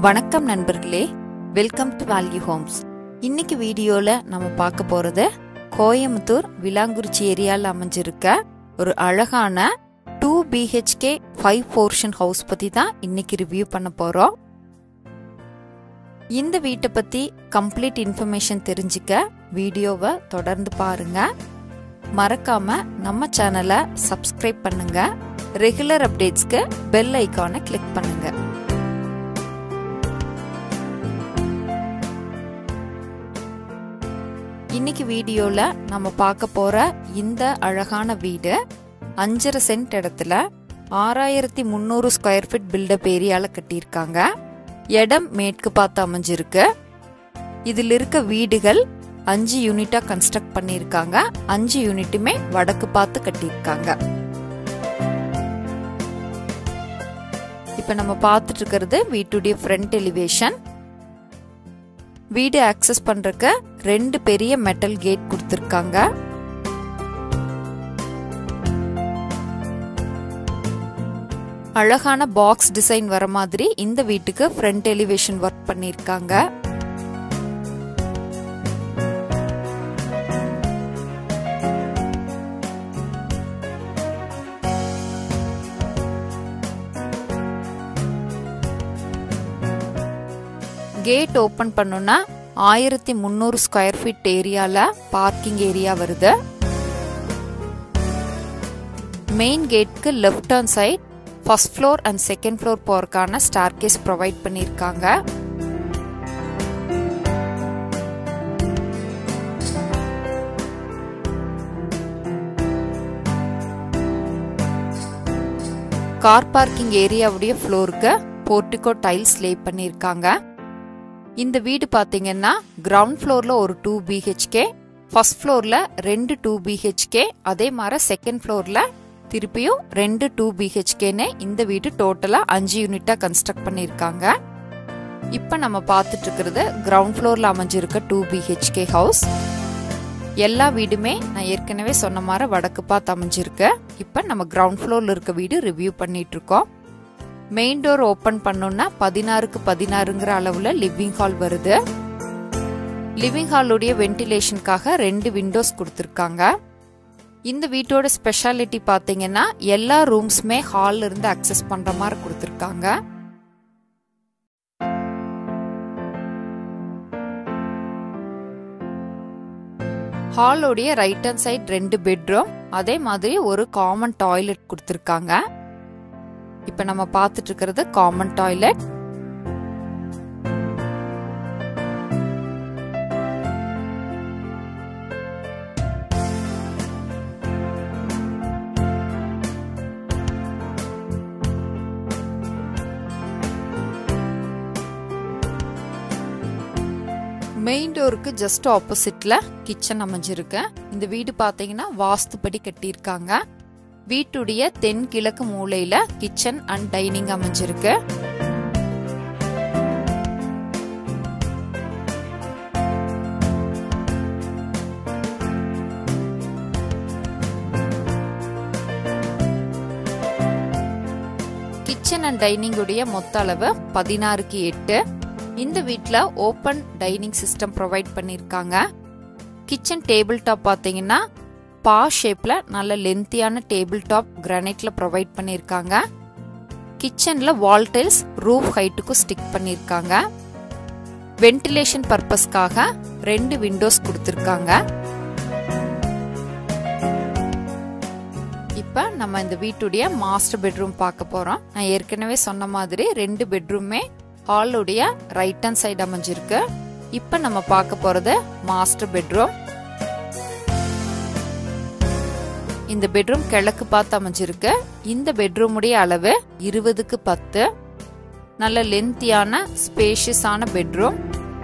வணக்கம் நண்பர்களே welcome to value Holmes இன்னைக்கு வீடியோல நம்ம பார்க்க போறது கோயம்புத்தூர் விலாங்குறிச்சி ஏரியாவில் அமைஞ்சிருக்க ஒரு அழகான two BHK five portion house பத்தி தான் இன்னைக்கு ரிவ்யூ பண்ண போறோம் இந்த வீட்டை பத்தி கம்ப்ளீட் இன்ஃபர்மேஷன் தெரிஞ்சுக்க வீடியோவை தொடர்ந்து பாருங்க மறக்காம நம்ம சேனலை சப்ஸ்கிரைப் பண்ணுங்க ரெகுலர் அப்டேட்ஸ்க்கு பெல் ஐக்கானை கிளிக் பண்ணுங்க இன்னைக்கு வீடியோல நம்ம பார்க்க போற இந்த அழகான வீடு அஞ்சரை சென்ட் இடத்துல ஆறாயிரத்தி முந்நூறு ஸ்கொயர் ஃபீட் பில்டப் ஏரியால கட்டியிருக்காங்க இடம் மேற்கு பார்த்து அமைஞ்சிருக்கு இதில் இருக்க வீடுகள் அஞ்சு யூனிட்டா கன்ஸ்ட்ரக்ட் பண்ணியிருக்காங்க அஞ்சு யூனிட்டுமே வடக்கு பார்த்து கட்டியிருக்காங்க இப்ப நம்ம பார்த்துட்டு இருக்கிறது வீட்டுடைய ஃப்ரண்ட் எலிவேஷன் வீடு ஆக்சஸ் பண்றதுக்கு ரெண்டு பெரிய மெட்டல் கேட் கொடுத்துருக்காங்க அழகான பாக்ஸ் டிசைன் வர மாதிரி இந்த வீட்டுக்கு ஃப்ரண்ட் எலிவேஷன் ஒர்க் பண்ணிருக்காங்க கேட் ஓபன் பண்ணோம்னா ஆயிரத்தி முந்நூறு ஸ்கொயர் ஃபீட் ஏரியால பார்க்கிங் ஏரியா வருது மெயின் கேட்க்கு left hand side first floor and second floor போறதுக்கான ஸ்டார் கேஸ் ப்ரொவைட் பண்ணியிருக்காங்க கார் பார்க்கிங் ஏரியாவுடைய ஃப்ளோருக்கு போர்ட்டிகோ டைல்ஸ் லே பண்ணியிருக்காங்க இந்த வீடு பாத்தீங்கன்னா கிரவுண்ட் ஃப்ளோர்ல ஒரு டூ பிஹெச்கே ஃபர்ஸ்ட் ஃப்ளோர்ல ரெண்டு டூ பிஹெச்கே அதே மாதிரி செகண்ட் ஃப்ளோர்ல திருப்பியும் ரெண்டு டூ பிஹெச்கேன்னு இந்த வீடு டோட்டலா அஞ்சு யூனிட்டா கன்ஸ்ட்ரக்ட் பண்ணிருக்காங்க இப்ப நம்ம பார்த்துட்டு இருக்கிறது கிரவுண்ட் ஃப்ளோர்ல அமைஞ்சிருக்க டூ பிஹெச்கே ஹவுஸ் எல்லா வீடுமே நான் ஏற்கனவே சொன்ன மாதிரி வடக்கு பார்த்து அமைஞ்சிருக்கு இப்ப நம்ம கிரவுண்ட் ஃப்ளோர்ல இருக்க வீடு ரிவ்யூ பண்ணிட்டு இருக்கோம் மெயின் டோர் ஓபன் பண்ணோம்னா பதினாறுக்கு பதினாறுங்கிற அளவுல லிவிங் ஹால் வருது லிவிங் ஹாலுடைய வென்டிலேஷனுக்காக ரெண்டு விண்டோஸ் கொடுத்துருக்காங்க இந்த வீட்டோட ஸ்பெஷாலிட்டி பாத்தீங்கன்னா எல்லா ரூம்ஸுமே ஹால்ல இருந்து அக்சஸ் பண்ற மாதிரி கொடுத்துருக்காங்க ஹாலோடைய ரைட் ஹேண்ட் சைட் ரெண்டு பெட்ரூம் அதே மாதிரி ஒரு காமன் டாய்லெட் கொடுத்துருக்காங்க இப்ப நம்ம பார்த்துட்டு இருக்கிறது காமன் டாய்லெட் மெயின் டோருக்கு ஜஸ்ட் ஆப்போசிட்ல கிச்சன் அமைஞ்சிருக்கு இந்த வீடு பாத்தீங்கன்னா வாஸ்துப்படி கட்டியிருக்காங்க வீட்டுடைய தென் கிழக்கு மூலையில கிச்சன் அண்ட் டைனிங் அமைஞ்சிருக்கு கிச்சன் அண்ட் டைனிங் உடைய மொத்த அளவு பதினாறுக்கு எட்டு இந்த வீட்டில் ஓப்பன் டைனிங் சிஸ்டம் ப்ரொவைட் பண்ணியிருக்காங்க கிச்சன் டேபிள் டாப் பார்த்தீங்கன்னா பா ஷேப்ல நல்ல லென்த்தியான டேபிள் டாப் கிரானைட்ல ப்ரொவைட் பண்ணிருக்காங்க கிச்சன்ல வால் டைல்ஸ் ரூஃப் ஹைட்டுக்கும் ஸ்டிக் பண்ணிருக்காங்க வென்டிலேஷன் பர்பஸ்க்காக ரெண்டு விண்டோஸ் கொடுத்துருக்காங்க இப்ப நம்ம இந்த வீட்டுடைய மாஸ்டர் பெட்ரூம் பார்க்க போறோம் நான் ஏற்கனவே சொன்ன மாதிரி ரெண்டு பெட்ரூமே ஹாலுடைய ரைட் ஹேண்ட் சைடு அமைஞ்சிருக்கு இப்ப நம்ம பார்க்க போறது மாஸ்டர் பெட்ரூம் இந்த பெட்ரூம் கிழக்கு பார்த்து அமைஞ்சிருக்கு இந்த பெட்ரூமுடைய அளவு இருபதுக்கு பத்து நல்ல லென்த்தியான ஸ்பேஷியஸான பெட்ரூம்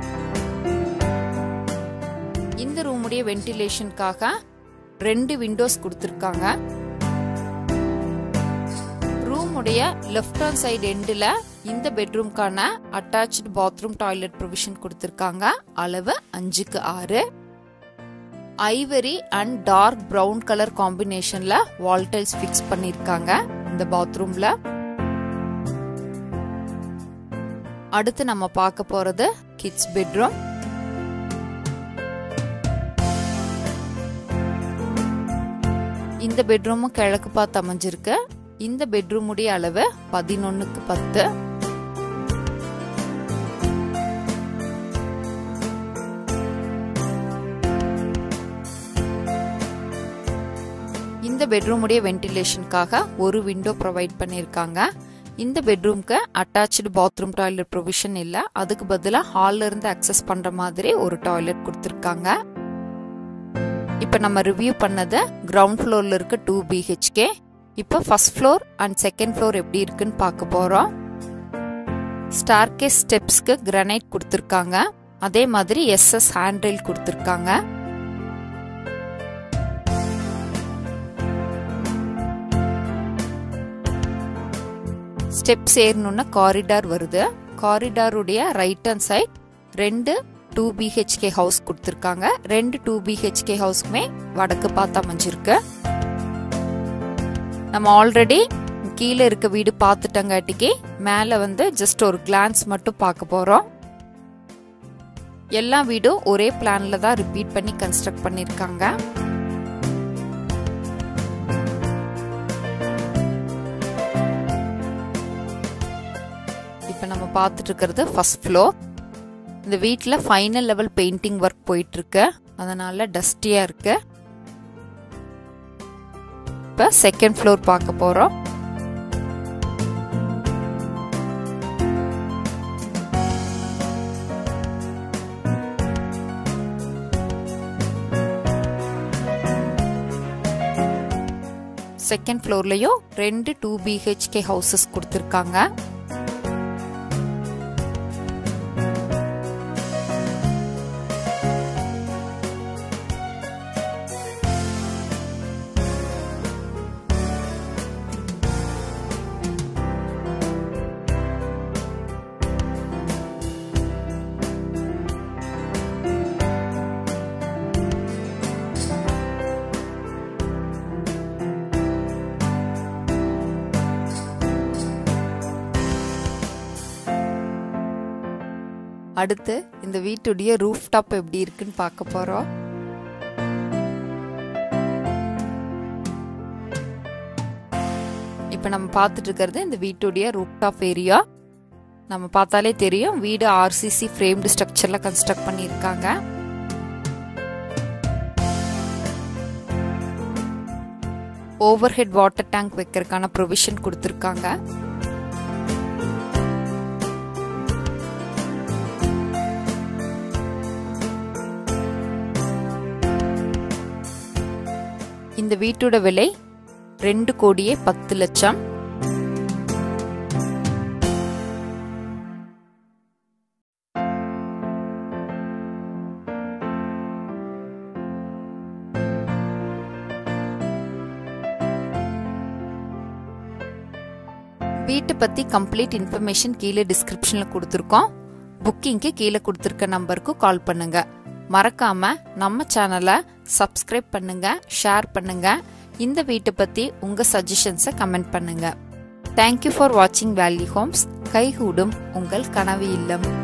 இந்த ரூமுடைய வென்டிலேஷனுக்காக ரெண்டு விண்டோஸ் கொடுத்துருக்காங்க ரூமுடைய லெஃப்ட் ஹேண்ட் சைடு எண்டில் இந்த பெட்ரூம்க்கான அட்டாச்சு பாத்ரூம் டாய்லெட் ப்ரொவிஷன் கொடுத்துருக்காங்க அளவு அஞ்சுக்கு ஆறு ivory and dark brown colour காம்பினேஷன்ல வால் டைல்ஸ் ஃபிக்ஸ் பண்ணிருக்காங்க இந்த பாத்ரூம்ல அடுத்து நம்ம பார்க்க போறது கிட்ஸ் பெட்ரூம் இந்த பெட்ரூமும் கிழக்கு பார்த்து அமைஞ்சிருக்கு இந்த பெட்ரூமுடைய அளவு பதினொன்னுக்கு பத்து இந்த பெட்ரூமுடைய வென்டிலேஷனுக்காக ஒரு விண்டோ ப்ரொவைட் பண்ணியிருக்காங்க இந்த பெட்ரூம்க்கு அட்டாச்சு பாத்ரூம் டாய்லெட் ப்ரொவிஷன் இல்லை அதுக்கு பதிலாக ஹாலில் இருந்து அக்சஸ் பண்ணுற மாதிரி ஒரு டாய்லெட் கொடுத்துருக்காங்க இப்போ நம்ம ரிவ்யூ பண்ணது கிரவுண்ட் ஃப்ளோரில் இருக்க டூ பிஹெச்கே இப்போ first floor and second floor எப்படி இருக்குன்னு பார்க்க போகிறோம் ஸ்டார்கேஸ் ஸ்டெப்ஸ்க்கு கிரனைட் கொடுத்துருக்காங்க அதே மாதிரி எஸ்எஸ் ஹேண்ட்ரெயில் கொடுத்துருக்காங்க ஸ்டெப்ஸ் ஏறணும்னா காரிடார் வருது காரிடாருடைய ரைட் ஹேண்ட் சைட் ரெண்டு டூ பிஹெச்கே ஹவுஸ் கொடுத்துருக்காங்க ரெண்டு டூ பிஹெச்கே ஹவுஸ்க்குமே வடக்கு பார்த்து அமைஞ்சிருக்கு நம்ம ஆல்ரெடி கீழே இருக்க வீடு பார்த்துட்டங்காட்டிக்கு மேலே வந்து ஜஸ்ட் ஒரு கிளான்ஸ் மட்டும் பார்க்க போகிறோம் எல்லா வீடும் ஒரே பிளான்ல தான் ரிப்பீட் பண்ணி கன்ஸ்ட்ரக்ட் பண்ணியிருக்காங்க இப்போ நம்ம பார்த்துட்டு இருக்கிறது ஃபர்ஸ்ட் ஃப்ளோர் இந்த வீட்டில் ஃபைனல் லெவல் பெயிண்டிங் ஒர்க் போயிட்டு இருக்கு அதனால டஸ்டியாக இருக்கு இப்போ செகண்ட் ஃப்ளோர் பார்க்க போகிறோம் செகண்ட் ஃப்ளோர்லயும் ரெண்டு டூ பிஹெச்கே ஹவுசஸ் கொடுத்துருக்காங்க அடுத்து இந்த வீட்டுடைய ரூஃப் டாப் எப்படி இருக்குன்னு பார்க்க போறோம் இப்போ நம்ம பார்த்துட்டு இருக்கிறது இந்த வீட்டுடைய ரூஃப் டாப் ஏரியா நம்ம பார்த்தாலே தெரியும் வீடு ஆர்சிசி ஃப்ரேம்டு ஸ்ட்ரக்சர்ல கன்ஸ்ட்ரக்ட் பண்ணியிருக்காங்க ஓவர் ஹெட் வாட்டர் டேங்க் வைக்கிறதுக்கான ப்ரொவிஷன் கொடுத்துருக்காங்க இந்த வீட்டோட விலை ரெண்டு கோடியே பத்து லட்சம் வீட்டை பத்தி கம்ப்ளீட் இன்ஃபர்மேஷன் கீழே டிஸ்கிரிப்ஷன்ல கொடுத்துருக்கோம் புக்கிங்க்கு கீழே கொடுத்துருக்க நம்பருக்கு கால் பண்ணுங்க மறக்காம நம்ம சேனலை சப்ஸ்கிரைப் பண்ணுங்க ஷேர் பண்ணுங்க இந்த வீட்டை பத்தி உங்க சஜஷன்ஸை கமெண்ட் பண்ணுங்க தேங்க்யூ ஃபார் வாட்சிங் வேல்யூ ஹோம்ஸ் கைகூடும் உங்கள் கனவு இல்லம்